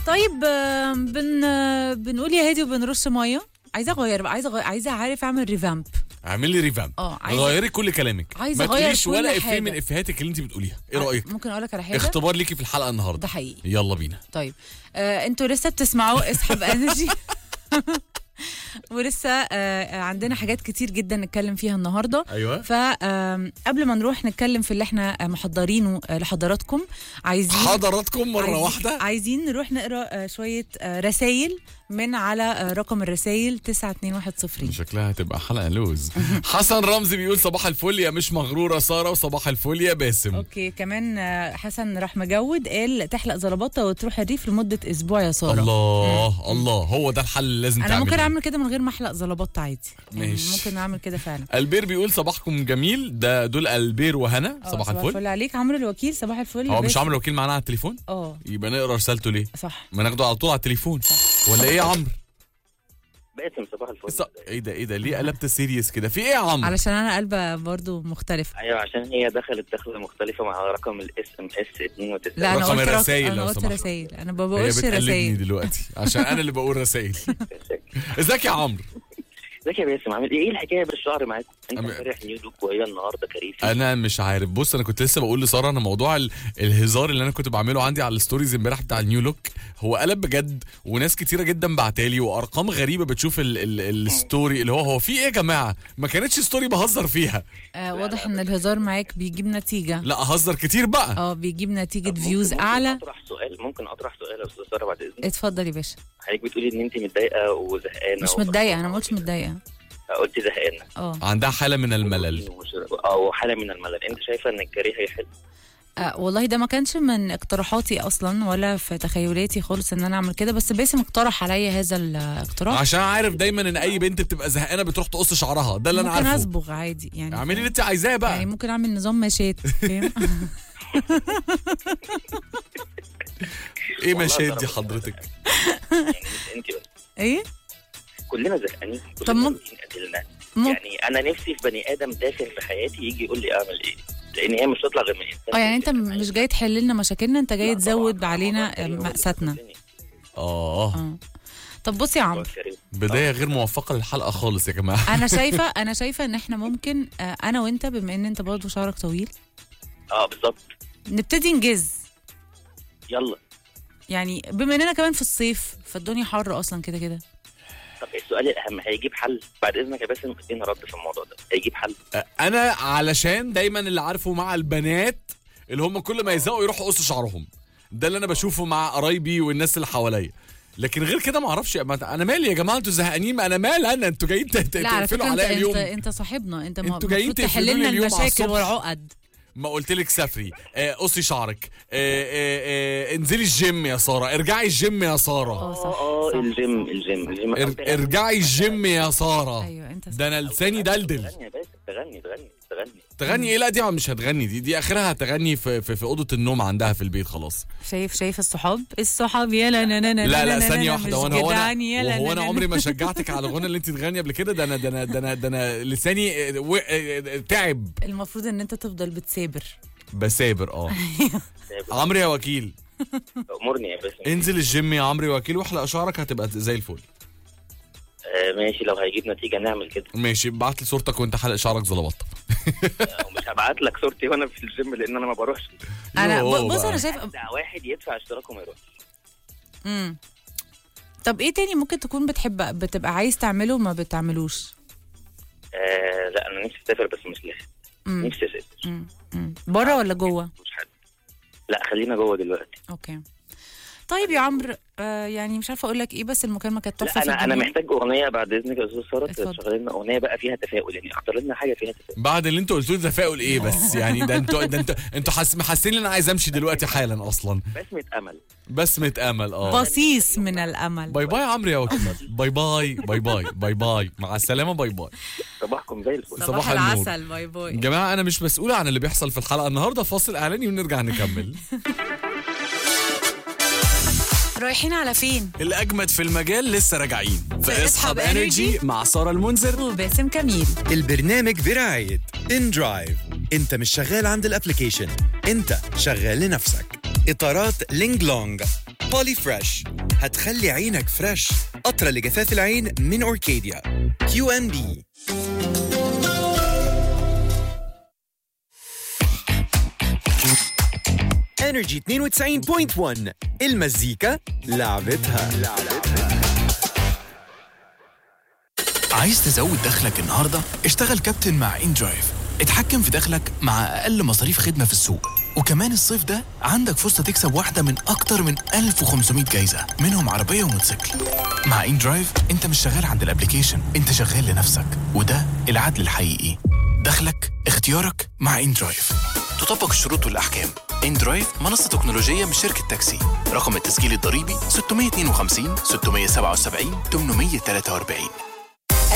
طيب آه، بن آه، بنقول يا هادي وبنرش ميه عايزه اغير بقى عايزه أغير عايزه اعرف اعمل ريفامب اعمل لي ريفامب اه، عايزة- غيري كل كلامك عايزة ما أغير تقوليش كل ولا افيه حاجة. من افيهاتك اللي انت بتقوليها ايه رايك ممكن اقول لك على حاجه اختبار ليكي في الحلقه النهارده ده حقيقي يلا بينا طيب آه، انتوا لسه بتسمعوا اسحب انرجي ولسه آه، عندنا حاجات كتير جدا نتكلم فيها النهارده ايوه فقبل ما نروح نتكلم في اللي احنا آه، محضرينه آه، لحضراتكم عايزين حضراتكم مره عايزين- واحده عايزين نروح نقرا آه، شويه رسائل من على آه، رقم الرسائل 92110 شكلها هتبقى حلقه لوز حسن رمزي بيقول صباح الفل يا مش مغروره ساره وصباح الفل يا باسم اوكي كمان آه، حسن راح مجود قال تحلق زلبطه وتروح الريف لمده اسبوع يا ساره الله الله هو ده الحل اللي لازم انا تعمله ممكن اعمل كده من غير ما احلق زلبطه عادي يعني ماشي. ممكن اعمل كده فعلا البير بيقول صباحكم جميل ده دول البير وهنا آه، صباح الفل عليك عمرو الوكيل صباح الفل يا هو مش باسم. عامل وكيل معانا على التليفون اه يبقى نقرا رسالته ليه صح ما ناخده على طول على التليفون ولا ايه يا عمرو باسم صباح الفل ص- ايه ده ايه ده ليه قلبت سيريس كده في ايه يا عمرو علشان انا قلبه برضو مختلف ايوه عشان هي دخلت دخله مختلفه مع رقم الاس ام اس 92 لا انا رقم قلت الرسايل رقم- لو انا قلت سمحت. رسائل انا ما هي بقولش بتقلدني رسائل دلوقتي عشان انا اللي بقول رسائل ازيك يا عمرو ازيك يا باسم عامل ايه ايه الحكايه بالشعر معاك انت أم- امبارح نيو لوك وهي النهارده كريفي انا مش عارف بص انا كنت لسه بقول لساره انا موضوع ال- الهزار اللي انا كنت بعمله عندي على الستوريز امبارح بتاع النيو لوك هو قلب بجد وناس كتيره جدا بعتالي وارقام غريبه بتشوف ال ال الستوري اللي هو هو في ايه يا جماعه ما كانتش ستوري بهزر فيها آه واضح ان الهزار معاك بيجيب نتيجه لا هزر كتير بقى اه بيجيب نتيجه طب فيوز ممكن- اعلى ممكن اطرح سؤال ممكن اطرح سؤال يا استاذ ساره بعد اذنك اتفضل يا باشا حضرتك بتقولي ان انت متضايقه وزهقانه مش متضايقه انا ما قلتش متضايقه قلت زهقانه اه عندها حاله من الملل او حاله من الملل انت شايفه ان الكاريه هيحل آه، والله ده ما كانش من اقتراحاتي اصلا ولا في تخيلاتي خالص ان انا اعمل كده بس باسم اقترح عليا هذا الاقتراح عشان عارف دايما ان اي بنت بتبقى زهقانه بتروح تقص شعرها ده اللي انا ممكن عارفه اصبغ عادي يعني اعملي اللي انت عايزاه يعني بقى ممكن اعمل نظام مشات فاهم ايه والله مشاهد دي ضربت حضرتك يعني مش انت بس ايه كلنا زهقانين طب كلنا ممكن- واخدين اجلنا ممكن يعني انا نفسي في بني ادم تافه في حياتي يجي يقول لي اعمل ايه لان هي مش هتطلع غير من انسان اه يعني انت تافه في مش جاي تحل لنا مشاكلنا انت جاي لا تزود طبعاً. علينا الموضوع كريم مأساتنا والدنيا. اه اه طب بص يا عمرو الموضوع كريم. بدايه غير موفقه للحلقه خالص يا جماعه انا شايفه انا شايفه ان احنا ممكن آه، انا وانت بما ان انت برضه شعرك طويل اه بالظبط نبتدي نجز يلا يعني بما اننا كمان في الصيف فالدنيا حر اصلا كده كده طب السؤال الاهم هيجيب حل بعد اذنك يا باسم ادينا رد في الموضوع ده هيجيب حل انا علشان دايما اللي عارفه مع البنات اللي هم كل ما يزهقوا يروحوا يقصوا شعرهم ده اللي انا بشوفه مع قرايبي والناس اللي حواليا لكن غير كده ما اعرفش ما- انا مالي يا جماعه انتوا زهقانين ما انا مال انا انتوا جايين ت- ت- لا على تقفلوا فكره انت عليا انت, اليوم انت صاحبنا انت ما- انتوا جايين المفروض تحل تقفلوا لي لنا اليوم على المشاكل الصبح. والعقد ما قلت لك سافري آه، قصي شعرك آه، آه، آه، انزلي الجيم يا ساره ارجعي الجيم يا ساره اه صح اه صح. الجيم الجيم الجيم ار- ارجعي الجيم يا ساره ايوه انت صح. ده انا لساني دلدل تغني يا باسم تغني تغني تغني تغني ايه لا دي مش هتغني دي دي اخرها هتغني في في, في اوضه النوم عندها في البيت خلاص شايف شايف الصحاب الصحاب يلا نا نا نا لا نا لا نا ثانيه نا واحده مش وانا هو انا جدعان، يلا وهو نا انا نا عمري نا. ما شجعتك على الغنى اللي انت تغني قبل كده ده انا ده انا ده انا ده انا لساني آه، و- آه، تعب المفروض ان انت تفضل بتسابر بسابر اه عمرو يا وكيل امرني يا باسم انزل الجيم يا عمرو يا وكيل واحلق شعرك هتبقى زي الفل آه ماشي لو هيجيب نتيجه نعمل كده ماشي ابعت لي صورتك وانت حلق شعرك زلبطه آه، ومش هبعت لك صورتي وانا في الجيم لان انا ما بروحش انا يوه ب- بص بقى. انا شايف ابدع واحد يدفع اشتراك وما يروحش امم طب ايه تاني ممكن تكون بتحب بتبقى عايز تعمله وما بتعملوش آه لا انا نفسي اسافر بس مش لاحق امم نفسي اسافر امم أمم. بره ولا جوه مش حد لا خلينا جوه دلوقتي اوكي طيب يا عمرو آه يعني مش عارفه اقول لك ايه بس المكالمه كانت تحفه لا في انا انا الجميع. محتاج اغنيه بعد اذنك يا استاذ ساره اتفضل. تشغل لنا اغنيه بقى فيها تفاؤل يعني اختار لنا حاجه فيها تفاؤل بعد اللي انتوا قلتوه ده تفاؤل ايه بس يعني ده انتوا ده انتوا انتوا حاس محسين ان انا عايز امشي دلوقتي حالا اصلا بسمه امل بسمة امل اه بصيص من الامل باي باي يا عمرو يا وكيل باي باي باي باي باي باي مع السلامه باي باي صباحكم زي الفل صباح صباح النور. العسل باي يا باي جماعه انا مش مسؤول عن اللي بيحصل في الحلقه النهارده فاصل اعلاني ونرجع نكمل رايحين على فين الاجمد في المجال لسه راجعين في اسحب Energy مع ساره المنذر وباسم كميل البرنامج برعاية ان درايف انت مش شغال عند الابليكيشن انت شغال لنفسك اطارات لينج لونج بولي فريش هتخلي عينك فريش قطرة لجفاف العين من أوركيديا كيو ام بي انرجي 92.1 المزيكا لعبتها عايز تزود دخلك النهارده؟ اشتغل كابتن مع ان درايف اتحكم في دخلك مع اقل مصاريف خدمه في السوق وكمان الصيف ده عندك فرصه تكسب واحده من اكتر من 1500 جايزه منهم عربيه وموتوسيكل مع ان درايف انت مش شغال عند الابليكيشن انت شغال لنفسك وده العدل الحقيقي دخلك اختيارك مع ان درايف تطبق الشروط والاحكام ان درايف منصه تكنولوجيه من شركه تاكسي رقم التسجيل الضريبي 652 677 843